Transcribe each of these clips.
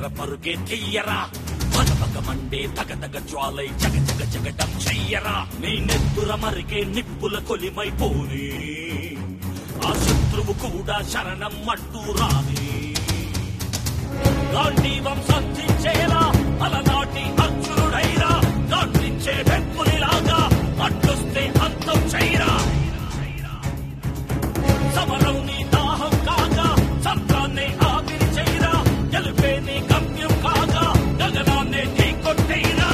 పెర పరుగే తీయరా పగ పగ మండే తగ తగ జ్వాలై జగ జగ జగడం చెయ్యరా నీ నెత్తుర మరిగే నిప్పుల కొలిమైపోని ఆ శత్రువు కూడా శరణం అంటూ రాని గాంధీవం సంధించేలా అలనాటి అర్జునుడైరా గాంధించే వెప్పులిలాగా అడ్డొస్తే అంతం చేయరా సమరం నీ దాహం కాగా సంతాన్ని ఆవిరి చేయరా గెలిపే నీ గమ్యం కాగా గగనాన్నే నీ కొట్టేయరా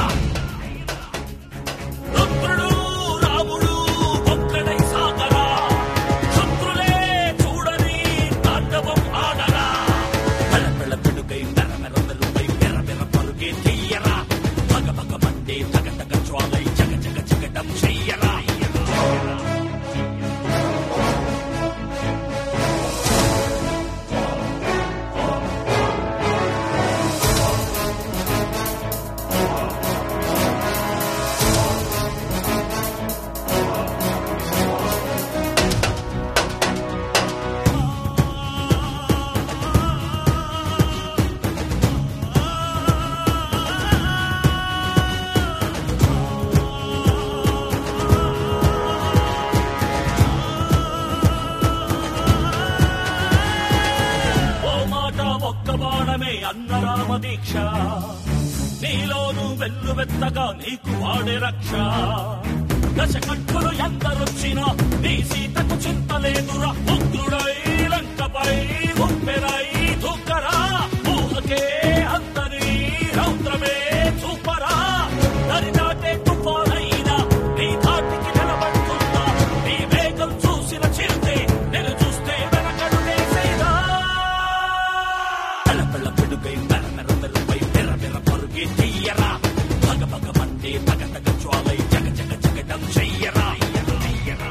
రుద్రుడు రాముడు ఒక్కడై సాగరా శత్రులే చూడని తాండవం ఆడరా పెళ్ళ పెళ్ళ పెడుగై మెర మెర మెరుగై మెర మెర పరుగే తీయరా పగ పగ మండే తగ తగ జ్వాలై జగ జగ జగడం చెయ్యరా ఓ మాట ఒక్క బాణమే అన్న రామ దీక్ష నీలోను వెల్లువెత్తగా నీకు వాడే రక్ష దశ కట్టులు ఎందరొచ్చినా నీ సీతకు చింతలేదురా ఉగ్రుడై లంకపై ఉప్పెరై దుఃఖరా ఊహకే అంతని రౌద్రమే చూపరా దరిదాటే తుఫానైనా నీ ధాటికి నిలబడుతుందా నీ వేగం చూసిన చిరుతే నేను చూస్తే వెనకడు వేసేదా పెళ్ళ పెళ్ళ పిడుగై మెర మెర మెరుపై మెర మెర పరుగే తీయరా పగ పగ మండే తగ తగ జ్వాలై జగ జగ జగడం చెయ్యరా చెయ్యరా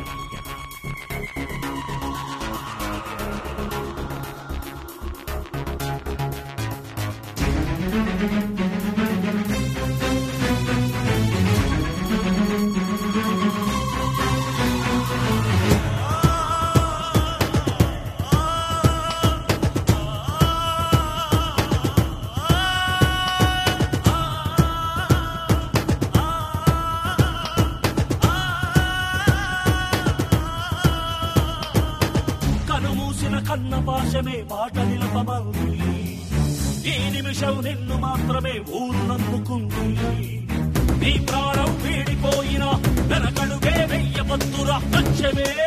కనుమూసిన కన్న పాశమే మాట నిలపమంది ఈ నిమిషం నిన్ను మాత్రమే ఊరు నమ్ముకుంది నీ ప్రాణం వీడిపోయినా వెనకడుగే వెయ్యవద్దురా లక్ష్యమే